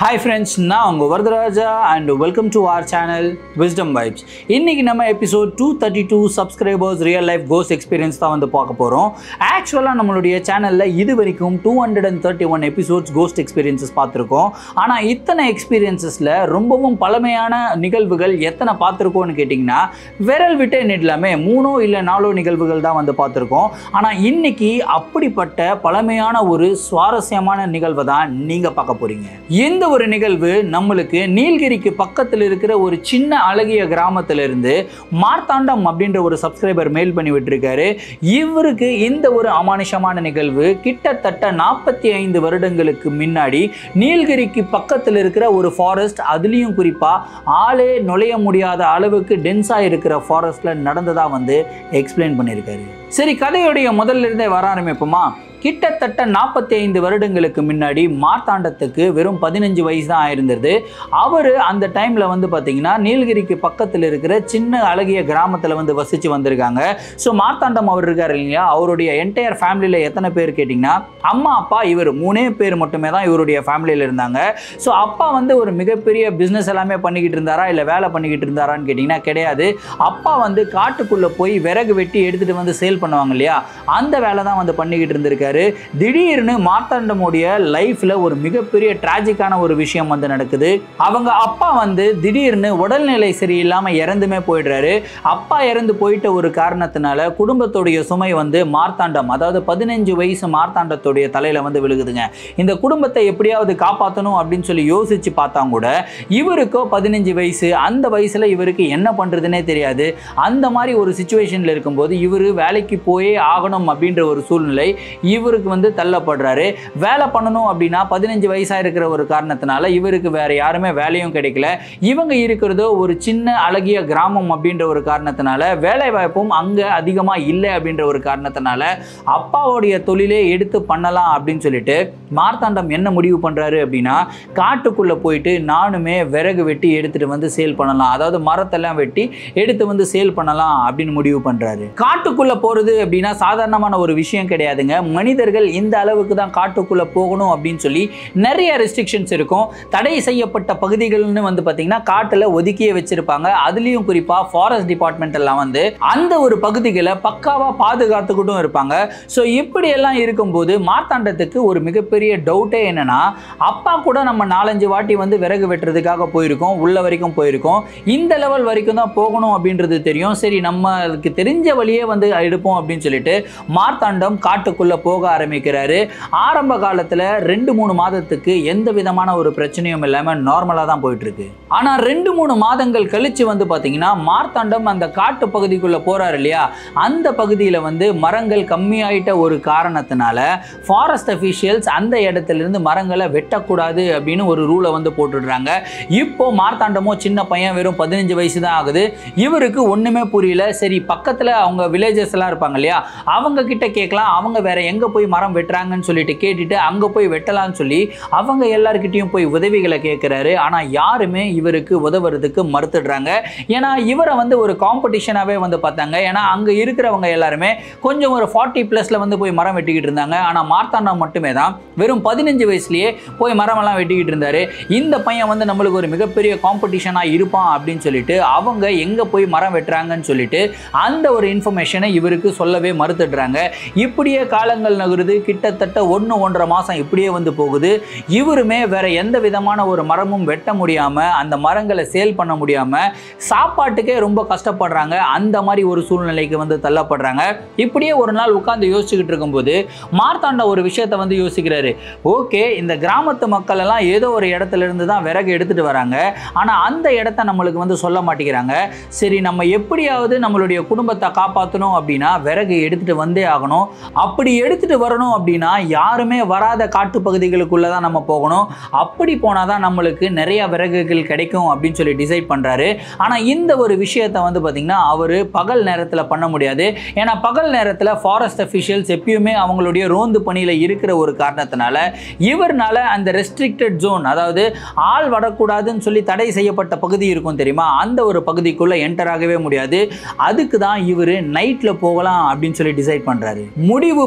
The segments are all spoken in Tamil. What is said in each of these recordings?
ஹாய் ஃப்ரெண்ட்ஸ் நான் உங்கள் Varadaraja and welcome to our channel Wisdom Vibes இன்னைக்கு நம்ம episode two thirty two subscribers real life கோஸ் எக்ஸ்பீரியன்ஸ் தான் வந்து பார்க்க போகிறோம் ஆக்சுவலாக நம்மளுடைய சேனலில் இது வரைக்கும் two hundred and thirty one episodes ghost experiences பார்த்துருக்கோம் ஆனால் இத்தனை எக்ஸ்பீரியன்சஸில் ரொம்பவும் பழமையான நிகழ்வுகள் எத்தனை பார்த்துருக்கோம்னு கேட்டிங்கன்னா விரல் விட்டு எண்ணிடலாமே மூணோ இல்லை நாலோ நிகழ்வுகள் தான் வந்து பார்த்துருக்கோம் ஆனால் இன்னைக்கு அப்படிப்பட்ட பழமையான ஒரு சுவாரஸ்யமான நிகழ்வை தான் நீங்கள் பார்க்க போகிறீங்க இந்த ஒரு நிகழ்வு நம்மளுக்கு நீலகிரிக்கு பக்கத்தில் இருக்கிற ஒரு சின்ன அழகிய கிராமத்துல இருந்து மார்த்தாண்டம் அப்படின்ற ஒரு சப்ஸ்கிரைபர் மெயில் பண்ணி விட்டுருக்காரு இவருக்கு இந்த ஒரு அமானுஷமான நிகழ்வு கிட்டத்தட்ட நாற்பத்தி ஐந்து வருடங்களுக்கு முன்னாடி நீலகிரிக்கு பக்கத்தில் இருக்கிற ஒரு ஃபாரஸ்ட் அதுலேயும் குறிப்பாக ஆளே நுழைய முடியாத அளவுக்கு டென்ஸாக இருக்கிற ஃபாரஸ்ட்டில் நடந்ததாக வந்து எக்ஸ்பிளைன் பண்ணியிருக்காரு சரி கதையுடைய முதல்ல இருந்தே வர ஆரம்பிப்போமா கிட்டத்தட்ட நாற்பத்தி ஐந்து வருடங்களுக்கு முன்னாடி மார்த்தாண்டத்துக்கு வெறும் பதினஞ்சு வயசு தான் ஆயிருந்தது அவர் அந்த டைமில் வந்து பார்த்தீங்கன்னா நீலகிரிக்கு பக்கத்தில் இருக்கிற சின்ன அழகிய கிராமத்தில் வந்து வசித்து வந்திருக்காங்க ஸோ மார்த்தாண்டம் அவர் இருக்கார் இல்லையா அவருடைய என்டையர் ஃபேமிலியில் எத்தனை பேர் கேட்டிங்கன்னா அம்மா அப்பா இவர் மூணே பேர் மட்டுமே தான் இவருடைய ஃபேமிலியில் இருந்தாங்க ஸோ அப்பா வந்து ஒரு மிகப்பெரிய பிஸ்னஸ் எல்லாமே பண்ணிக்கிட்டு இருந்தாரா இல்லை வேலை பண்ணிக்கிட்டு இருந்தாரான்னு கேட்டிங்கன்னா கிடையாது அப்பா வந்து காட்டுக்குள்ளே போய் விறகு வெட்டி எடுத்துகிட்டு வந்து சேல் பண்ணுவாங்க இல்லையா அந்த வேலை தான் வந்து பண்ணிக்கிட்டு இருந்திருக்காரு திடீர்னு மார்த்தாண்டமுடைய லைஃப்பில் ஒரு மிகப்பெரிய டிராஜிக்கான ஒரு விஷயம் வந்து நடக்குது அவங்க அப்பா வந்து திடீர்னு உடல்நிலை சரியில்லாமல் இறந்துமே போயிடுறாரு அப்பா இறந்து போயிட்ட ஒரு காரணத்தினால குடும்பத்துடைய சுமை வந்து மார்த்தாண்டம் அதாவது பதினஞ்சு வயசு மார்த்தாண்டத்துடைய தலையில் வந்து விழுகுதுங்க இந்த குடும்பத்தை எப்படியாவது காப்பாற்றணும் அப்படின்னு சொல்லி யோசிச்சு பார்த்தா கூட இவருக்கோ பதினஞ்சு வயசு அந்த வயசில் இவருக்கு என்ன பண்ணுறதுனே தெரியாது அந்த மாதிரி ஒரு சுச்சுவேஷனில் இருக்கும்போது இவர் வேலைக்கு போயே ஆகணும் அப்படின்ற ஒரு சூழ்நிலை இவருக்கு வந்து தள்ளப்படுறாரு வேலை பண்ணணும் அப்படின்னா பதினஞ்சு வயசாக இருக்கிற ஒரு காரணத்தினால இவருக்கு வேற யாருமே வேலையும் கிடைக்கல இவங்க இருக்கிறதோ ஒரு சின்ன அழகிய கிராமம் அப்படின்ற ஒரு காரணத்தினால வேலை வாய்ப்பும் அங்கே அதிகமாக இல்லை அப்படின்ற ஒரு காரணத்தினால அப்பாவுடைய தொழிலே எடுத்து பண்ணலாம் அப்படின்னு சொல்லிட்டு மார்த்தாண்டம் என்ன முடிவு பண்ணுறாரு அப்படின்னா காட்டுக்குள்ளே போயிட்டு நானுமே விறகு வெட்டி எடுத்துகிட்டு வந்து சேல் பண்ணலாம் அதாவது மரத்தெல்லாம் வெட்டி எடுத்து வந்து சேல் பண்ணலாம் அப்படின்னு முடிவு பண்ணுறாரு காட்டுக்குள்ளே போகிறது அப்படின்னா சாதாரணமான ஒரு விஷயம் கிடையாதுங்க மனிதர்கள் இந்த அளவுக்கு தான் காட்டுக்குள்ளே போகணும் அப்படின்னு சொல்லி நிறைய ரெஸ்ட்ரிக்ஷன்ஸ் இருக்கும் தடை செய்யப்பட்ட பகுதிகள்னு வந்து பார்த்தீங்கன்னா காட்டில் ஒதுக்கியே வச்சிருப்பாங்க அதுலேயும் குறிப்பாக ஃபாரஸ்ட் டிபார்ட்மெண்ட் எல்லாம் வந்து அந்த ஒரு பகுதிகளை பக்காவாக பாதுகாத்துக்கிட்டும் இருப்பாங்க ஸோ இப்படியெல்லாம் இருக்கும்போது மார்த்தாண்டத்துக்கு ஒரு மிகப்பெரிய டவுட்டே என்னன்னா அப்பா கூட நம்ம நாலஞ்சு வாட்டி வந்து விறகு வெட்டுறதுக்காக போயிருக்கோம் உள்ள வரைக்கும் போயிருக்கோம் இந்த லெவல் வரைக்கும் தான் போகணும் அப்படின்றது தெரியும் சரி நம்மளுக்கு தெரிஞ்ச வழியே வந்து எடுப்போம் அப்படின்னு சொல்லிட்டு மார்த்தாண்டம் காட்டுக்குள்ளே போக ஆரம்பிக்கிறாரு ஆரம்ப காலத்தில் ரெண்டு மூணு மாதத்துக்கு எந்த விதமான ஒரு பிரச்சனையும் இல்லாமல் நார்மலாக தான் போயிட்டு இருக்கு ஆனால் ரெண்டு மூணு மாதங்கள் கழிச்சு வந்து பார்த்தீங்கன்னா மார்த்தாண்டம் அந்த காட்டு பகுதிக்குள்ளே போறாரு இல்லையா அந்த பகுதியில் வந்து மரங்கள் கம்மியாயிட்ட ஒரு காரணத்தினால ஃபாரஸ்ட் அஃபீஷியல்ஸ் அந்த இடத்துல இருந்து மரங்களை வெட்டக்கூடாது அப்படின்னு ஒரு ரூலை வந்து போட்டுடுறாங்க இப்போ மார்த்தாண்டமோ சின்ன பையன் வெறும் பதினஞ்சு வயசு தான் ஆகுது இவருக்கு ஒன்றுமே புரியல சரி பக்கத்தில் அவங்க வில்லேஜஸ் எல்லாம் இருப்பாங்க இல்லையா அவங்க கிட்ட கேட்கலாம் அவங்க வேற எங்கே போய் மரம் வெட்டுறாங்கன்னு சொல்லிட்டு கேட்டுட்டு அங்கே போய் வெட்டலாம்னு சொல்லி அவங்க எல்லார்கிட்டையும் போய் உதவிகளை கேட்குறாரு ஆனால் யாருமே இவருக்கு உதவுறதுக்கு மறுத்துடுறாங்க ஏன்னா இவரை வந்து ஒரு காம்படிஷனாகவே வந்து பார்த்தாங்க ஏன்னா அங்கே இருக்கிறவங்க எல்லாருமே கொஞ்சம் ஒரு ஃபார்ட்டி ப்ளஸில் வந்து போய் மரம் வெட்டிக்கிட்டு இருந்தாங்க ஆனால் மார்த்தாண்டா மட்டுமே தான் வெறும் பதினஞ்சு வயசுலேயே போய் மரமெல்லாம் வெட்டிக்கிட்டு இருந்தாரு இந்த பையன் வந்து நம்மளுக்கு ஒரு மிகப்பெரிய காம்படிஷனாக இருப்பான் அப்படின்னு சொல்லிட்டு அவங்க எங்கே போய் மரம் வெட்டுறாங்கன்னு சொல்லிட்டு அந்த ஒரு இன்ஃபர்மேஷனை இவருக்கு சொல்லவே மறுத்துடுறாங்க இப்படியே காலங்கள் நகருது கிட்டத்தட்ட ஒன்று ஒன்றரை மாதம் இப்படியே வந்து போகுது இவருமே வேற எந்த விதமான ஒரு மரமும் வெட்ட முடியாமல் அந்த மரங்களை சேல் பண்ண முடியாமல் சாப்பாட்டுக்கே ரொம்ப கஷ்டப்படுறாங்க அந்த மாதிரி ஒரு சூழ்நிலைக்கு வந்து தள்ளப்படுறாங்க இப்படியே ஒரு நாள் உட்காந்து யோசிச்சுக்கிட்டு இருக்கும்போது மார்த்தாண்ட ஒரு விஷயத்த வந்து யோசிக்கிறாரு ஓகே இந்த கிராமத்து மக்கள் எல்லாம் ஏதோ ஒரு இடத்துல இருந்து தான் விறகு எடுத்துட்டு வராங்க ஆனால் அந்த இடத்த நம்மளுக்கு வந்து சொல்ல மாட்டேங்கிறாங்க சரி நம்ம எப்படியாவது நம்மளுடைய குடும்பத்தை காப்பாற்றணும் அப்படின்னா விறகு எடுத்துட்டு வந்தே ஆகணும் அப்படி எடுத்துட்டு வரணும் அப்படின்னா யாருமே வராத காட்டு பகுதிகளுக்குள்ள தான் நம்ம போகணும் அப்படி போனால் தான் நம்மளுக்கு நிறைய விறகுகள் கிடைக்கும் அப்படின்னு சொல்லி டிசைட் பண்ணுறாரு ஆனால் இந்த ஒரு விஷயத்தை வந்து பார்த்திங்கன்னா அவர் பகல் நேரத்தில் பண்ண முடியாது ஏன்னா பகல் நேரத்தில் ஃபாரஸ்ட் அஃபிஷியல்ஸ் எப்பயுமே அவங்களுடைய ரோந்து பணியில் இருக்கிற ஒரு காரணத்தினால இவர்னால அந்த ரெஸ்ட்ரிக்டட் ஜோன் அதாவது ஆள் வரக்கூடாதுன்னு சொல்லி தடை செய்யப்பட்ட பகுதி இருக்கும் தெரியுமா அந்த ஒரு பகுதிக்குள்ளே என்டர் ஆகவே முடியாது அதுக்கு தான் இவர் நைட்டில் போகலாம் அப்படின்னு சொல்லி டிசைட் பண்ணுறாரு முடிவு பண்ணிட்டு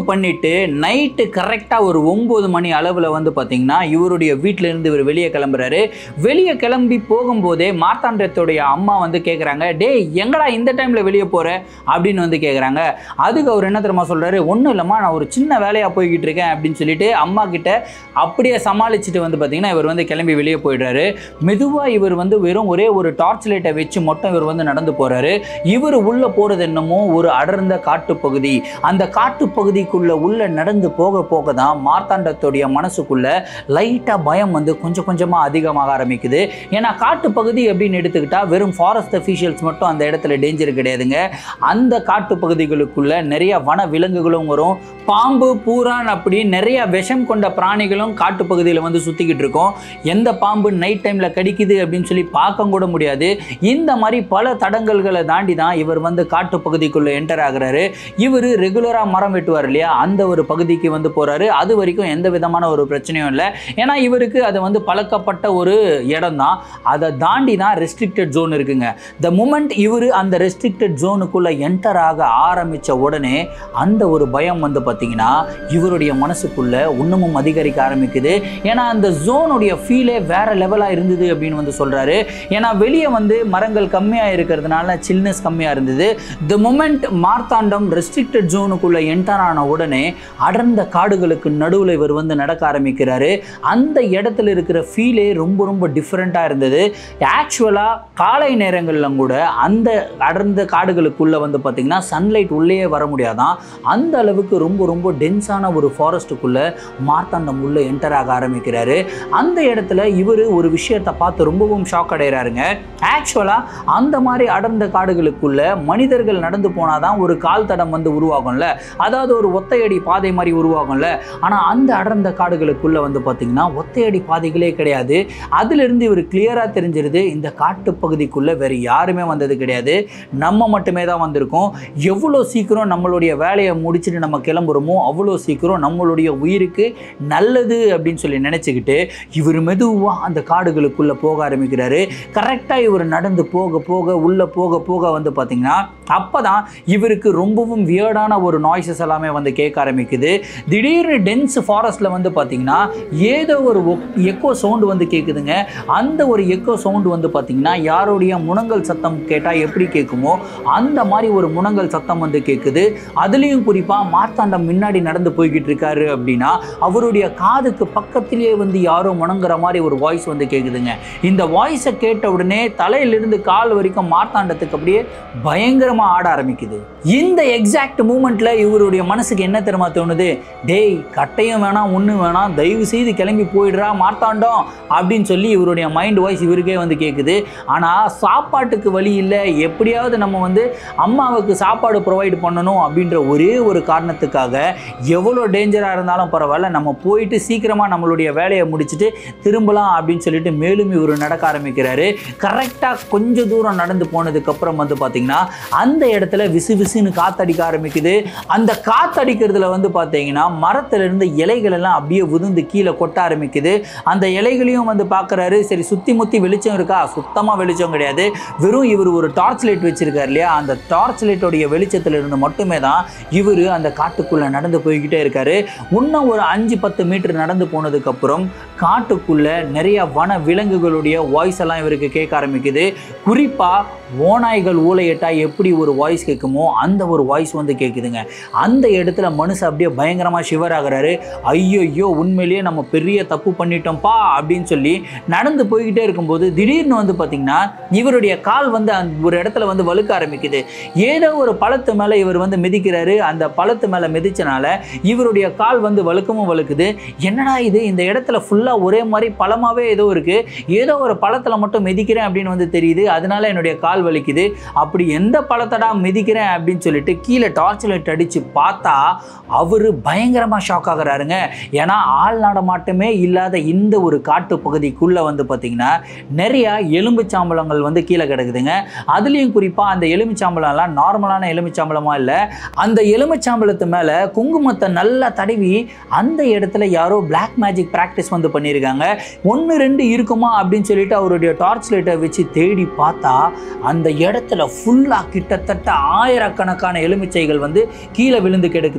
நைட்டு கரெக்டாக ஒரு ஒம்பது மணி அளவில் வந்து பார்த்தீங்கன்னா இவருடைய வீட்டில இருந்து இவர் வெளியே கிளம்புறாரு வெளியே கிளம்பி போகும்போதே மார்த்தாண்டத்துடைய அம்மா வந்து கேட்குறாங்க டேய் எங்கடா இந்த டைமில் வெளியே போகிற அப்படின்னு வந்து கேட்குறாங்க அதுக்கு அவர் என்ன தெரியுமா சொல்கிறாரு ஒன்றும் இல்லைம்மா நான் ஒரு சின்ன வேலையாக போய்கிட்டு இருக்கேன் அப்படின்னு சொல்லிட்டு அம்மா கிட்ட அப்படியே சமாளிச்சுட்டு வந்து பார்த்தீங்கன்னா இவர் வந்து கிளம்பி வெளியே போயிடுறாரு மெதுவாக இவர் வந்து வெறும் ஒரே ஒரு டார்ச் லைட்டை வச்சு மட்டும் இவர் வந்து நடந்து போகிறாரு இவர் உள்ளே போகிறது என்னமோ ஒரு அடர்ந்த காட்டுப்பகுதி அந்த காட்டுப்பகுதிக்குள்ள உள்ள நடந்து போக போக தான் மார்த்தாண்டத்துடைய மனசுக்குள்ள லைட்டாக பயம் வந்து கொஞ்சம் கொஞ்சமாக அதிகமாக ஆரம்பிக்குது ஏன்னா காட்டுப்பகுதி அப்படின்னு எடுத்துக்கிட்டா வெறும் ஃபாரஸ்ட் அஃபீஷியல்ஸ் மட்டும் அந்த இடத்துல டேஞ்சர் கிடையாதுங்க அந்த காட்டுப்பகுதிகளுக்குள்ள நிறைய வன விலங்குகளும் வரும் பாம்பு பூரான் அப்படி நிறைய விஷம் கொண்ட பிராணிகளும் காட்டுப்பகுதியில் வந்து சுற்றிக்கிட்டு இருக்கும் எந்த பாம்பு நைட் டைமில் கடிக்குது அப்படின்னு சொல்லி பார்க்க கூட முடியாது இந்த மாதிரி பல தடங்கல்களை தாண்டி தான் இவர் வந்து காட்டுப்பகுதிக்குள்ளே என்டர் ஆகுறாரு இவர் ரெகுலராக மரம் வெட்டுவார் இல்லையா அந்த ஒரு பகுதிக்கு வந்து போகிறாரு அது வரைக்கும் எந்த விதமான ஒரு பிரச்சனையும் இல்லை ஏன்னா இவருக்கு அது வந்து பழக்கப்பட்ட ஒரு இடம் தான் அதை தாண்டி தான் ரெஸ்ட்ரிக்டட் ஜோன் இருக்குங்க த மூமெண்ட் இவர் அந்த ரெஸ்ட்ரிக்டட் ஜோனுக்குள்ளே என்டர் ஆக ஆரம்பித்த உடனே அந்த ஒரு பயம் வந்து பார்த்தீங்கன்னா இவருடைய மனசுக்குள்ள இன்னமும் அதிகரிக்க ஆரம்பிக்குது ஏன்னா அந்த ஜோனுடைய ஃபீலே வேற லெவலாக இருந்தது அப்படின்னு வந்து சொல்கிறாரு ஏன்னா வெளியே வந்து மரங்கள் கம்மியாக இருக்கிறதுனால சில்னஸ் கம்மியாக இருந்தது த மொமெண்ட் மார்த்தாண்டம் ரெஸ்ட்ரிக்டட் ஜோனுக்குள்ளே என்டர் ஆன உடனே அடர்ந்த காடுகளுக்கு நடுவில் இவர் வந்து நடக்க ஆரம்பிக்கிறாரு அந்த இடத்துல இருக்கிற ஃபீலே ரொம்ப ரொம்ப டிஃப்ரெண்ட்டாக இருந்தது ஆக்சுவலாக காலை நேரங்களில் கூட அந்த அடர்ந்த காடுகளுக்குள்ளே வந்து பார்த்திங்கன்னா சன்லைட் உள்ளேயே வர முடியாதான் அந்த அளவுக்கு ரொம்ப ரொம்ப டென்ஸான ஒரு ஃபாரஸ்ட்டுக்குள்ளே மார்த்தாண்டம் உள்ளே என்டர் ஆக ஆரம்பிக்கிறாரு அந்த இடத்துல இவர் ஒரு விஷயத்தை பார்த்து ரொம்பவும் ஷாக் அடைகிறாருங்க ஆக்சுவலாக அந்த மாதிரி அடர்ந்த காடுகளுக்குள்ள மனிதர்கள் நடந்து போனால் தான் ஒரு கால் தடம் வந்து உருவாகும்ல அதாவது ஒரு ஒத்தையடி பாதை மாதிரி உருவாகும்ல ஆனால் அந்த அடர்ந்த காடுகளுக்குள்ள வந்து பார்த்திங்கன்னா ஒத்தையடி பாதைகளே கிடையாது அதிலிருந்து இவர் கிளியராக தெரிஞ்சிருது இந்த காட்டு பகுதிக்குள்ளே வேறு யாருமே வந்தது கிடையாது நம்ம மட்டுமே தான் வந்திருக்கோம் எவ்வளோ சீக்கிரம் நம்மளுடைய வேலையை முடிச்சுட்டு நம்ம கிளம்புறோமோ அவ்வளோ சீக்கிரம் நம்மளுடைய உயிருக்கு நல்லது அப்படின்னு சொல்லி நினச்சிக்கிட்டு இவர் மெதுவாக அந்த காடுகளுக்குள்ளே போக ஆரம்பிக்கிறாரு கரெக்டாக இவர் நடந்து போக போக உள்ளே போக போக வந்து பார்த்திங்கன்னா அப்போ தான் இவருக்கு ரொம்பவும் வியர்டான ஒரு நாய்ஸஸ் எல்லாமே வந்து கேட்க ஆரம்பிக்குது திடீர்னு டென்ஸ் ஃபாரஸ்ட்டில் வந்து பார்த்திங்கன்னா ஏதோ ஒரு எக்கோ சவுண்டு வந்து கேட்குதுங்க அந்த ஒரு எக்கோ சவுண்டு வந்து பார்த்திங்கன்னா யாருடைய முனங்கல் சத்தம் கேட்டால் எப்படி கேட்குமோ அந்த மாதிரி ஒரு முனங்கல் சத்தம் வந்து கேட்குது அதுலேயும் குறிப்பாக மார்த்தாண்டம் முன்னாடி நடந்து போய்கிட்டு இருக்காரு அப்படின்னா அவருடைய காதுக்கு பக்கத்திலேயே வந்து யாரோ முணங்குற மாதிரி ஒரு வாய்ஸ் வந்து கேட்குதுங்க இந்த வாய்ஸை கேட்ட உடனே தலையிலிருந்து கால் வரைக்கும் மார்த்தாண்டத்துக்கு அப்படியே பயங்கரமாக ஆட ஆரம்பிக்குது இந்த எக்ஸாக்ட் மூமெண்ட்டில் இவருடைய மனசுக்கு என்ன தெரியுமா தோணுது டேய் கட்டையும் வேணாம் ஒன்றும் வேணாம் தயவு செய்து கிளம்பி போயிடுறா மார்த்தாண்டம் அப்படின்னு சொல்லி இவருடைய மைண்ட் வாய்ஸ் இவருக்கே வந்து கேட்குது ஆனால் சாப்பாட்டுக்கு வழி இல்லை எப்படியாவது நம்ம வந்து அம்மாவுக்கு சாப்பாடு ப்ரொவைட் பண்ணணும் அப்படின்ற ஒரே ஒரு காரணத்துக்காக எவ்வளோ டேஞ்சராக இருந்தாலும் பரவாயில்ல நம்ம போயிட்டு சீக்கிரமாக நம்மளுடைய வேலையை முடிச்சுட்டு திரும்பலாம் அப்படின்னு சொல்லிட்டு மேலும் இவர் நடக்க ஆரம்பிக்கிறாரு கரெக்டாக கொஞ்சம் தூரம் நடந்து போனதுக்கப்புறம் வந்து பார்த்தீங்கன்னா அந்த இடத்துல விசு விசுன்னு காத்தடிக்க ஆரம்பிக்குது அந்த காத்தடிக்கிறதுல வந்து பார்த்தீங்கன்னா மரத்துல இருந்து இலைகள் எல்லாம் அப்படியே உதிர்ந்து கீழே கொட்ட ஆரம்பிக்குது அந்த இலைகளையும் வந்து பார்க்குறாரு சரி சுற்றி முற்றி வெளிச்சம் இருக்கா சுத்தமாக வெளிச்சம் கிடையாது வெறும் இவர் ஒரு டார்ச் லைட் வச்சிருக்காரு இல்லையா அந்த டார்ச் லைட்டோடைய வெளிச்சத்துல இருந்து மட்டுமே தான் இவர் அந்த காட்டுக்குள்ளே நடந்து போய்கிட்டே இருக்காரு இன்னும் ஒரு அஞ்சு பத்து மீட்டர் நடந்து போனதுக்கப்புறம் காட்டுக்குள்ள நிறைய வன விலங்குகளுடைய வாய்ஸ் எல்லாம் இவருக்கு கேட்க ஆரம்பிக்குது குறிப்பாக ஓநாய்கள் ஊளையிட்டா எப்படி ஒரு வாய்ஸ் கேட்குமோ அந்த ஒரு வாய்ஸ் வந்து கேட்குதுங்க அந்த இடத்துல மனுஷன் அப்படியே பயங்கரமாக ஷிவர் ஆகுறாரு ஐயோ உண்மையிலேயே நம்ம பெரிய தப்பு பண்ணிட்டோம்ப்பா அப்படின்னு சொல்லி நடந்து போய்கிட்டே இருக்கும்போது திடீர்னு வந்து பார்த்திங்கன்னா இவருடைய கால் வந்து அந்த ஒரு இடத்துல வந்து வழுக்க ஆரம்பிக்குது ஏதோ ஒரு பழத்து மேலே இவர் வந்து மிதிக்கிறாரு அந்த பழத்து மேலே மிதிச்சனால இவருடைய கால் வந்து வழுக்கமும் வழுக்குது என்னடா இது இந்த இடத்துல ஃபுல்லாக ஒரே மாதிரி பழமாவே ஏதோ இருக்குது ஏதோ ஒரு பழத்தில் மட்டும் மிதிக்கிறேன் அப்படின்னு வந்து தெரியுது அதனால என்னுடைய கால் வலிக்குது அப்படி எந்த பழத்தடா மிதிக்கிறேன் அப்படின்னு சொல்லிட்டு கீழே டார்ச் லைட் அடித்து பார்த்தா அவர் பயங்கரமாக ஷாக் ஆகுறாருங்க ஏன்னா ஆள் நடமாட்டமே இல்லாத இந்த ஒரு காட்டு பகுதிக்குள்ளே வந்து பார்த்திங்கன்னா நிறைய எலும்புச்சாம்பளங்கள் வந்து கீழே கிடக்குதுங்க அதுலேயும் குறிப்பாக அந்த எலுமிச்சாம்பளம்லாம் நார்மலான எலுமிச்சாம்பளமாக இல்லை அந்த எலுமிச்சாம்பளத்து மேலே குங்குமத்தை நல்லா தடவி அந்த இடத்துல யாரோ பிளாக் மேஜிக் ப்ராக்டிஸ் வந்து பண்ணியிருக்காங்க ஒன்று ரெண்டு இருக்குமா அப்படின்னு சொல்லிட்டு அவருடைய டார்ச் லைட்டை வச்சு தேடி பார்த்தா அந்த இடத்துல ஃபுல்லாக கிட்டத்தட்ட ஆயிரக்கணக்கான எலுமிச்சைகள் வந்து கீழே விழுந்து கிடக்குது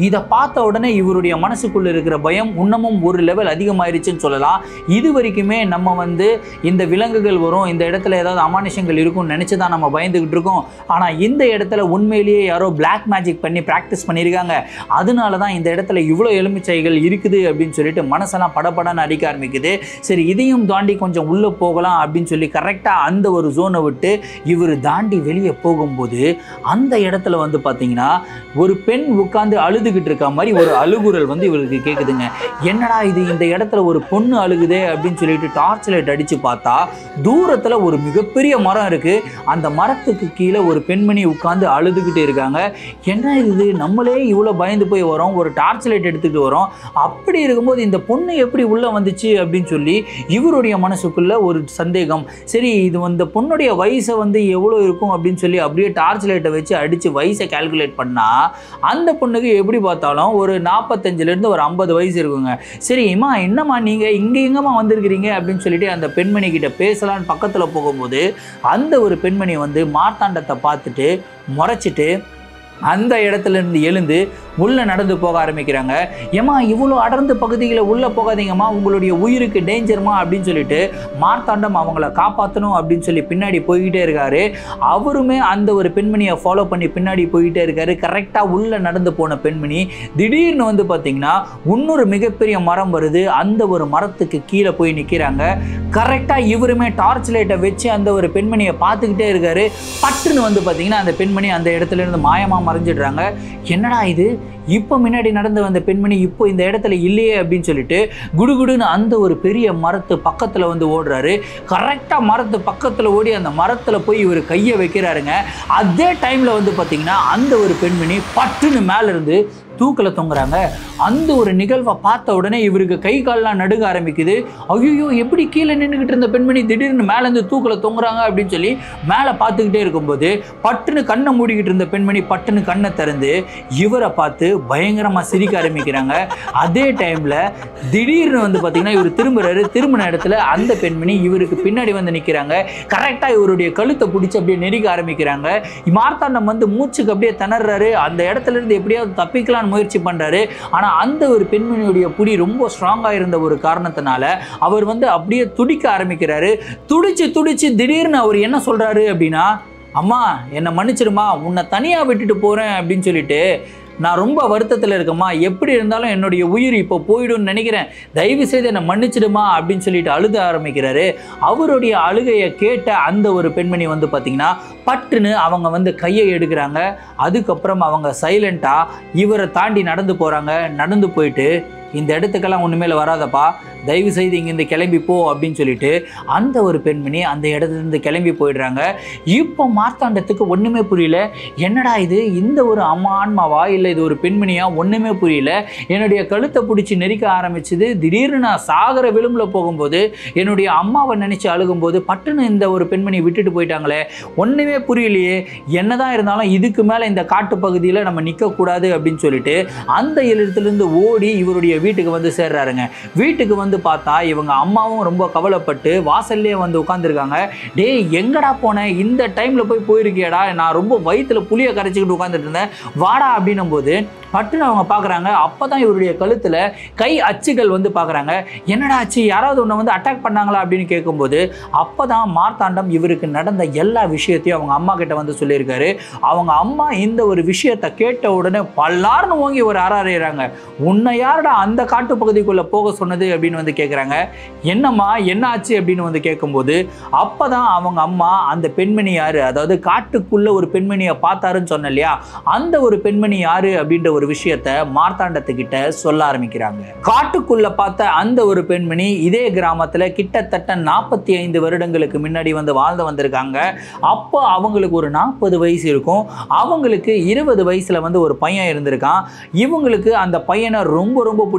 இதை பார்த்த உடனே இவருடைய மனசுக்குள்ள இருக்கிற பயம் இன்னமும் ஒரு லெவல் அதிகமாயிருச்சுன்னு சொல்லலாம் இது வரைக்குமே நம்ம வந்து இந்த விலங்குகள் வரும் இந்த இடத்துல ஏதாவது அமானுஷங்கள் இருக்கும்னு நினச்சி தான் நம்ம பயந்துக்கிட்டு இருக்கோம் ஆனால் இந்த இடத்துல உண்மையிலேயே யாரோ பிளாக் மேஜிக் பண்ணி ப்ராக்டிஸ் பண்ணியிருக்காங்க அதனால தான் இந்த இடத்துல இவ்வளோ எலுமிச்சைகள் இருக்குது அப்படின்னு சொல்லிட்டு மனசெல்லாம் படபடன்னு அடிக்க ஆரம்பிக்குது சரி இதையும் தாண்டி கொஞ்சம் உள்ளே போகலாம் அப்படின்னு சொல்லி கரெக்டாக அந்த ஒரு ஜோனை விட்டு இவர் தாண்டி வெளியே போகும்போது அந்த இடத்துல வந்து பார்த்தீங்கன்னா ஒரு பெண் உட்காந்து அழுதுகிட்டு இருக்க மாதிரி ஒரு அழுகுரல் வந்து இவருக்கு கேட்குதுங்க என்னடா இது இந்த இடத்துல ஒரு பொண்ணு அழுகுதே அப்படின்னு சொல்லிட்டு டார்ச் லைட் அடித்து பார்த்தா தூரத்தில் ஒரு மிகப்பெரிய மரம் இருக்குது அந்த மரத்துக்கு கீழே ஒரு பெண்மணி உட்காந்து அழுதுகிட்டு இருக்காங்க என்ன இது நம்மளே இவ்வளோ பயந்து போய் வரோம் ஒரு டார்ச் லைட் எடுத்துக்கிட்டு வரோம் அப்படி இருக்கும்போது இந்த பொண்ணு எப்படி உள்ளே வந்துச்சு அப்படின்னு சொல்லி இவருடைய மனசுக்குள்ள ஒரு சந்தேகம் சரி இது இந்த பொண்ணுடைய வயசை வந்து எவ்வளோ இருக்கும் அப்படின்னு சொல்லி அப்படியே டார்ச் லைட்டை வச்சு அடித்து வயசை கால்குலேட் பண்ணால் அந்த பொண்ணுக்கு எப்படி பார்த்தாலும் ஒரு நாற்பத்தஞ்சிலேருந்து ஒரு ஐம்பது வயசு இருக்குங்க சரி அம்மா என்னம்மா நீங்கள் இங்கே எங்கம்மா வந்திருக்கிறீங்க அப்படின்னு சொல்லிட்டு அந்த பெண்மணி கிட்ட பேசலான்னு பக்கத்தில் போகும்போது அந்த ஒரு பெண்மணி வந்து மார்த்தாண்டத்தை பார்த்துட்டு முறைச்சிட்டு அந்த இடத்துல இருந்து எழுந்து உள்ளே நடந்து போக ஆரம்பிக்கிறாங்க ஏமா இவ்வளோ அடர்ந்த பகுதிகளை உள்ளே போகாதீங்கம்மா உங்களுடைய உயிருக்கு டேஞ்சர்மா அப்படின்னு சொல்லிட்டு மார்த்தாண்டம் அவங்கள காப்பாற்றணும் அப்படின்னு சொல்லி பின்னாடி போய்கிட்டே இருக்காரு அவருமே அந்த ஒரு பெண்மணியை ஃபாலோ பண்ணி பின்னாடி போய்கிட்டே இருக்காரு கரெக்டாக உள்ளே நடந்து போன பெண்மணி திடீர்னு வந்து பார்த்தீங்கன்னா இன்னொரு மிகப்பெரிய மரம் வருது அந்த ஒரு மரத்துக்கு கீழே போய் நிற்கிறாங்க கரெக்டாக இவருமே டார்ச் லைட்டை வச்சு அந்த ஒரு பெண்மணியை பார்த்துக்கிட்டே இருக்காரு பட்டுன்னு வந்து பார்த்தீங்கன்னா அந்த பெண்மணி அந்த இடத்துல இருந்து மாயமாக மறைஞ்சிடுறாங்க என்னடா இது இப்போ முன்னாடி நடந்து வந்த பெண்மணி இப்போ இந்த இடத்துல இல்லையே அப்படின்னு சொல்லிட்டு குடுகுடுன்னு அந்த ஒரு பெரிய மரத்து பக்கத்தில் வந்து ஓடுறாரு கரெக்டாக மரத்து பக்கத்தில் ஓடி அந்த மரத்தில் போய் இவர் கையை வைக்கிறாருங்க அதே டைமில் வந்து பார்த்தீங்கன்னா அந்த ஒரு பெண்மணி பட்டுன்னு மேலே இருந்து தூக்கில் தொங்குறாங்க அந்த ஒரு நிகழ்வை பார்த்த உடனே இவருக்கு கை கால்லாம் நடுங்க ஆரம்பிக்குது ஐயோ எப்படி கீழே நின்றுக்கிட்டு இருந்த பெண்மணி திடீர்னு மேலேருந்து தூக்கில் தொங்குறாங்க அப்படின்னு சொல்லி மேலே பார்த்துக்கிட்டே இருக்கும்போது பட்டுன்னு கண்ணை மூடிக்கிட்டு இருந்த பெண்மணி பட்டுன்னு கண்ணை திறந்து இவரை பார்த்து பயங்கரமாக சிரிக்க ஆரம்பிக்கிறாங்க அதே டைமில் திடீர்னு வந்து பார்த்தீங்கன்னா இவர் திரும்புறாரு திரும்பின இடத்துல அந்த பெண்மணி இவருக்கு பின்னாடி வந்து நிற்கிறாங்க கரெக்டாக இவருடைய கழுத்தை பிடிச்சி அப்படியே நெருக்க ஆரம்பிக்கிறாங்க மார்த்தாண்டம் வந்து மூச்சுக்கு அப்படியே திணறாரு அந்த இடத்துல இருந்து எப்படியாவது தப்பிக்கலாம்னு முயற்சி பண்ணுறாரு ஆனால் அந்த ஒரு பெண்மணியுடைய புடி ரொம்ப ஸ்ட்ராங்காக இருந்த ஒரு காரணத்தினால அவர் வந்து அப்படியே துடிக்க ஆரம்பிக்கிறாரு துடிச்சு துடிச்சு திடீர்னு அவர் என்ன சொல்கிறாரு அப்படின்னா அம்மா என்னை மன்னிச்சிடுமா உன்னை தனியாக விட்டுட்டு போகிறேன் அப்படின்னு சொல்லிட்டு நான் ரொம்ப வருத்தத்தில் இருக்கேம்மா எப்படி இருந்தாலும் என்னுடைய உயிர் இப்போ போயிடும்னு நினைக்கிறேன் தயவு செய்து என்னை மன்னிச்சிடுமா அப்படின்னு சொல்லிட்டு அழுத ஆரம்பிக்கிறாரு அவருடைய அழுகையை கேட்ட அந்த ஒரு பெண்மணி வந்து பார்த்திங்கன்னா பட்டுன்னு அவங்க வந்து கையை எடுக்கிறாங்க அதுக்கப்புறம் அவங்க சைலண்ட்டாக இவரை தாண்டி நடந்து போகிறாங்க நடந்து போயிட்டு இந்த இடத்துக்கெல்லாம் ஒன்றுமேல வராதப்பா தயவு செய்து இங்கேருந்து கிளம்பி போ அப்படின்னு சொல்லிட்டு அந்த ஒரு பெண்மணி அந்த இடத்துலேருந்து கிளம்பி போயிடுறாங்க இப்போ மார்த்தாண்டத்துக்கு ஒன்றுமே புரியல என்னடா இது இந்த ஒரு அம்மா ஆன்மாவா இல்லை இது ஒரு பெண்மணியா ஒன்றுமே புரியல என்னுடைய கழுத்தை பிடிச்சி நெரிக்க ஆரம்பிச்சது திடீர்னு நான் சாகர விளிம்பில் போகும்போது என்னுடைய அம்மாவை நினச்சி அழுகும்போது பட்டுன்னு இந்த ஒரு பெண்மணி விட்டுட்டு போயிட்டாங்களே ஒன்றுமே புரியலையே என்னதான் இருந்தாலும் இதுக்கு மேலே இந்த காட்டு பகுதியில் நம்ம நிற்கக்கூடாது அப்படின்னு சொல்லிட்டு அந்த இடத்துலேருந்து ஓடி இவருடைய வீட்டுக்கு வந்து சேர்றாருங்க வீட்டுக்கு வந்து பார்த்தா இவங்க அம்மாவும் ரொம்ப கவலைப்பட்டு வாசல்லே வந்து உட்காந்துருக்காங்க டேய் எங்கடா போனேன் இந்த டைமில் போய் போயிருக்கியடா நான் ரொம்ப வயிற்றுல புளியை கரைச்சிக்கிட்டு உட்காந்துட்டு இருந்தேன் வாடா அப்படின்னும் போது பட்டுன்னு அவங்க பார்க்குறாங்க அப்போ தான் இவருடைய கழுத்தில் கை அச்சுகள் வந்து பார்க்குறாங்க என்னடா ஆச்சு யாராவது ஒன்று வந்து அட்டாக் பண்ணாங்களா அப்படின்னு கேட்கும்போது அப்போ தான் மார்த்தாண்டம் இவருக்கு நடந்த எல்லா விஷயத்தையும் அவங்க அம்மா கிட்ட வந்து சொல்லியிருக்காரு அவங்க அம்மா இந்த ஒரு விஷயத்தை கேட்ட உடனே பல்லார்னு ஓங்கி ஒரு அறாறையிறாங்க உன்னை யாருடா அந்த காட்டு பகுதிக்குள்ளே போக சொன்னது அப்படின்னு வந்து கேட்குறாங்க என்னம்மா என்ன ஆச்சு அப்படின்னு வந்து கேட்கும்போது அப்போ தான் அவங்க அம்மா அந்த பெண்மணி யார் அதாவது காட்டுக்குள்ளே ஒரு பெண்மணியை பார்த்தாருன்னு சொன்ன இல்லையா அந்த ஒரு பெண்மணி யாரு அப்படின்ற ஒரு விஷயத்த மார்த்தாண்டத்துக்கிட்ட சொல்ல ஆரம்பிக்கிறாங்க காட்டுக்குள்ள பார்த்த அந்த ஒரு பெண்மணி இதே கிராமத்துல கிட்டத்தட்ட நாற்பத்தி ஐந்து வருடங்களுக்கு முன்னாடி வந்து வாழ்ந்து வந்திருக்காங்க அப்போ அவங்களுக்கு ஒரு நாற்பது வயசு இருக்கும் அவங்களுக்கு இருபது வயசுல வந்து ஒரு பையன் இருந்திருக்கான் இவங்களுக்கு அந்த பையனை ரொம்ப ரொம்ப பிடிக்கும்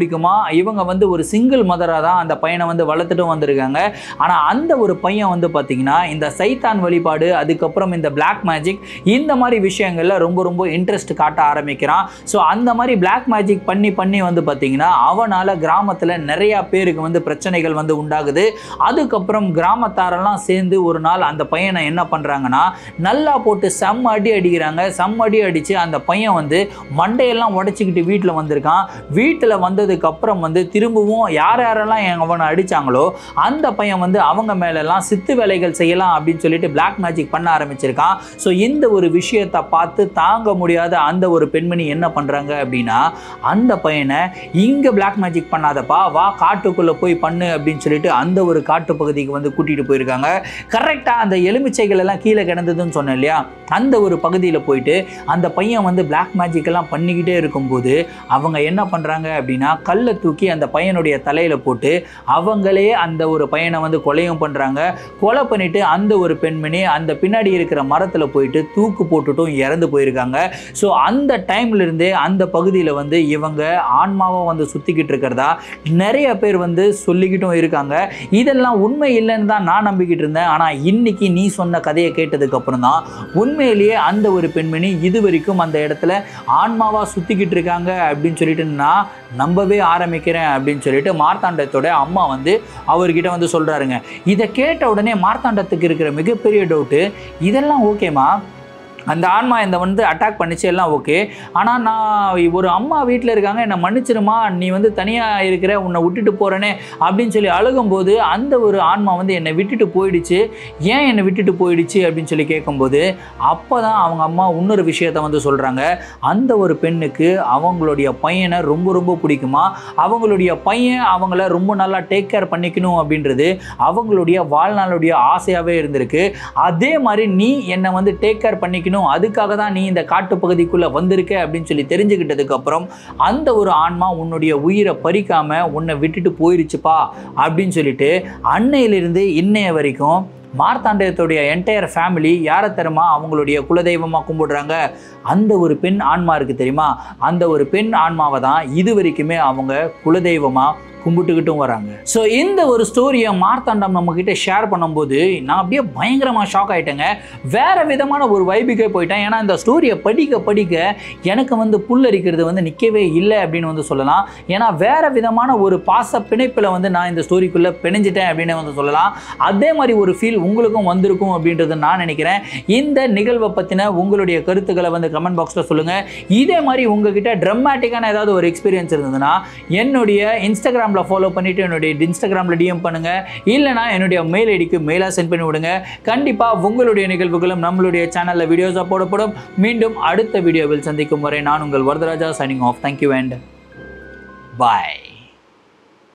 பிடிக்குமா இவங்க வந்து ஒரு சிங்கிள் மதராக தான் அந்த பையனை வந்து வளர்த்துட்டு வந்திருக்காங்க ஆனால் அந்த ஒரு பையன் வந்து பார்த்தீங்கன்னா இந்த சைத்தான் வழிபாடு அதுக்கப்புறம் இந்த பிளாக் மேஜிக் இந்த மாதிரி விஷயங்கள்ல ரொம்ப ரொம்ப இன்ட்ரெஸ்ட் காட்ட ஆரம்பிக்கிறான் ஸோ அந்த மாதிரி பிளாக் மேஜிக் பண்ணி பண்ணி வந்து பார்த்தீங்கன்னா அவனால் கிராமத்தில் நிறையா பேருக்கு வந்து பிரச்சனைகள் வந்து உண்டாகுது அதுக்கப்புறம் கிராமத்தாரெல்லாம் சேர்ந்து ஒரு நாள் அந்த பையனை என்ன பண்ணுறாங்கன்னா நல்லா போட்டு செம்ம அடி அடிக்கிறாங்க செம்ம அடி அடித்து அந்த பையன் வந்து மண்டையெல்லாம் உடச்சிக்கிட்டு வீட்டில் வந்திருக்கான் வீட்டில் வந்ததுக்கு அப்புறம் வந்து திரும்பவும் யார் யாரெல்லாம் எங்க அவனை அடித்தாங்களோ அந்த பையன் வந்து அவங்க மேலெல்லாம் சித்து வேலைகள் செய்யலாம் அப்படின்னு சொல்லிட்டு பிளாக் மேஜிக் பண்ண ஆரம்பிச்சிருக்கான் ஸோ இந்த ஒரு விஷயத்தை பார்த்து தாங்க முடியாத அந்த ஒரு பெண்மணி என்ன பண்ணுறாங்க அப்படின்னா அந்த பையனை இங்கே பிளாக் மேஜிக் பண்ணாதப்பா வா காட்டுக்குள்ளே போய் பண்ணு அப்படின்னு சொல்லிட்டு அந்த ஒரு காட்டு பகுதிக்கு வந்து கூட்டிகிட்டு போயிருக்காங்க கரெக்டாக அந்த எலுமிச்சைகள் எல்லாம் கீழே கிடந்ததுன்னு சொன்னேன் இல்லையா அந்த ஒரு பகுதியில் போயிட்டு அந்த பையன் வந்து பிளாக் மேஜிக் எல்லாம் பண்ணிக்கிட்டே இருக்கும்போது அவங்க என்ன பண்ணுறாங்க அப்படின்னா கல்லை தூக்கி அந்த பையனுடைய தலையில் போட்டு அவங்களே அந்த ஒரு பையனை வந்து கொலையும் பண்ணுறாங்க கொலை பண்ணிட்டு அந்த ஒரு பெண்மணி அந்த பின்னாடி இருக்கிற மரத்தில் போயிட்டு தூக்கு போட்டுட்டும் இறந்து போயிருக்காங்க ஸோ அந்த டைம்ல இருந்தே அந்த பகுதியில் வந்து இவங்க ஆன்மாவை வந்து சுற்றிக்கிட்டு இருக்கிறதா நிறைய பேர் வந்து சொல்லிக்கிட்டும் இருக்காங்க இதெல்லாம் உண்மை இல்லைன்னு தான் நான் நம்பிக்கிட்டு இருந்தேன் ஆனால் இன்னைக்கு நீ சொன்ன கதையை கேட்டதுக்கு அப்புறம் தான் உண்மையிலேயே அந்த ஒரு பெண்மணி இது வரைக்கும் அந்த இடத்துல ஆன்மாவாக சுற்றிக்கிட்டு இருக்காங்க அப்படின்னு சொல்லிட்டு நான் நம்பவே ஆரம்பிக்கிறேன் அப்படின்னு சொல்லிட்டு மார்த்தாண்டத்தோட அம்மா வந்து அவர்கிட்ட வந்து சொல்கிறாருங்க இதை கேட்ட உடனே மார்த்தாண்டத்துக்கு இருக்கிற மிகப்பெரிய டவுட்டு இதெல்லாம் ஓகேம்மா அந்த ஆன்மா இந்த வந்து அட்டாக் பண்ணிச்சு எல்லாம் ஓகே ஆனால் நான் ஒரு அம்மா வீட்டில் இருக்காங்க என்னை மன்னிச்சிருமா நீ வந்து தனியாக இருக்கிற உன்னை விட்டுட்டு போகிறேனே அப்படின்னு சொல்லி அழுகும்போது அந்த ஒரு ஆன்மா வந்து என்னை விட்டுட்டு போயிடுச்சு ஏன் என்னை விட்டுட்டு போயிடுச்சு அப்படின்னு சொல்லி கேட்கும்போது அப்போ தான் அவங்க அம்மா இன்னொரு விஷயத்த வந்து சொல்கிறாங்க அந்த ஒரு பெண்ணுக்கு அவங்களுடைய பையனை ரொம்ப ரொம்ப பிடிக்குமா அவங்களுடைய பையன் அவங்கள ரொம்ப நல்லா டேக் கேர் பண்ணிக்கணும் அப்படின்றது அவங்களுடைய வாழ்நாளுடைய ஆசையாகவே இருந்திருக்கு அதே மாதிரி நீ என்னை வந்து டேக் கேர் பண்ணிக்கணும் அதுக்காக தான் நீ இந்த காட்டு பகுதிக்குள்ளே வந்திருக்க அப்படின்னு சொல்லி தெரிஞ்சுக்கிட்டதுக்கு அப்புறம் அந்த ஒரு ஆன்மா உன்னுடைய உயிரை பறிக்காம உன்னை விட்டுட்டு போயிருச்சுப்பா அப்படின்னு சொல்லிட்டு அன்னையிலிருந்து இன்னைய வரைக்கும் மார்த்தாண்டயத்துடைய என்டையர் ஃபேமிலி யாரை தருமா அவங்களுடைய குலதெய்வமாக கும்பிடுறாங்க அந்த ஒரு பெண் ஆன்மா இருக்குது தெரியுமா அந்த ஒரு பெண் ஆன்மாவை தான் இது வரைக்குமே அவங்க குலதெய்வமாக கும்பிட்டுக்கிட்டும் வராங்க ஸோ இந்த ஒரு ஸ்டோரியை மார்த்தாண்டம் நம்ம கிட்ட ஷேர் பண்ணும்போது நான் அப்படியே பயங்கரமாக ஷாக் ஆயிட்டேங்க வேற விதமான ஒரு வைபுக்கே போயிட்டேன் ஏன்னா இந்த ஸ்டோரியை படிக்க படிக்க எனக்கு வந்து புல்லரிக்கிறது வந்து நிற்கவே இல்லை அப்படின்னு வந்து சொல்லலாம் ஏன்னா வேற விதமான ஒரு பாச பிணைப்பில் வந்து நான் இந்த ஸ்டோரிக்குள்ளே பிணைஞ்சிட்டேன் அப்படின்னு வந்து சொல்லலாம் அதே மாதிரி ஒரு ஃபீல் உங்களுக்கும் வந்திருக்கும் அப்படின்றது நான் நினைக்கிறேன் இந்த நிகழ்வை பற்றின உங்களுடைய கருத்துக்களை வந்து கமெண்ட் பாக்ஸில் சொல்லுங்கள் இதே மாதிரி உங்ககிட்ட ட்ரமாட்டிக்கான ஏதாவது ஒரு எக்ஸ்பீரியன்ஸ் இருந்ததுன்னா என்னுடைய இன்ஸ்டாகிராமில் ஃபாலோ பண்ணிவிட்டு என்னுடைய இன்ஸ்டாகிராமில் டிஎம் பண்ணுங்கள் இல்லைனா என்னுடைய மெயில் ஐடிக்கு மெயிலாக சென்ட் பண்ணி விடுங்க கண்டிப்பாக உங்களுடைய நிகழ்வுகளும் நம்மளுடைய சேனலில் வீடியோஸாக போடப்படும் மீண்டும் அடுத்த வீடியோவில் சந்திக்கும் வரை நான் உங்கள் Varadaraja signing off thank you and bye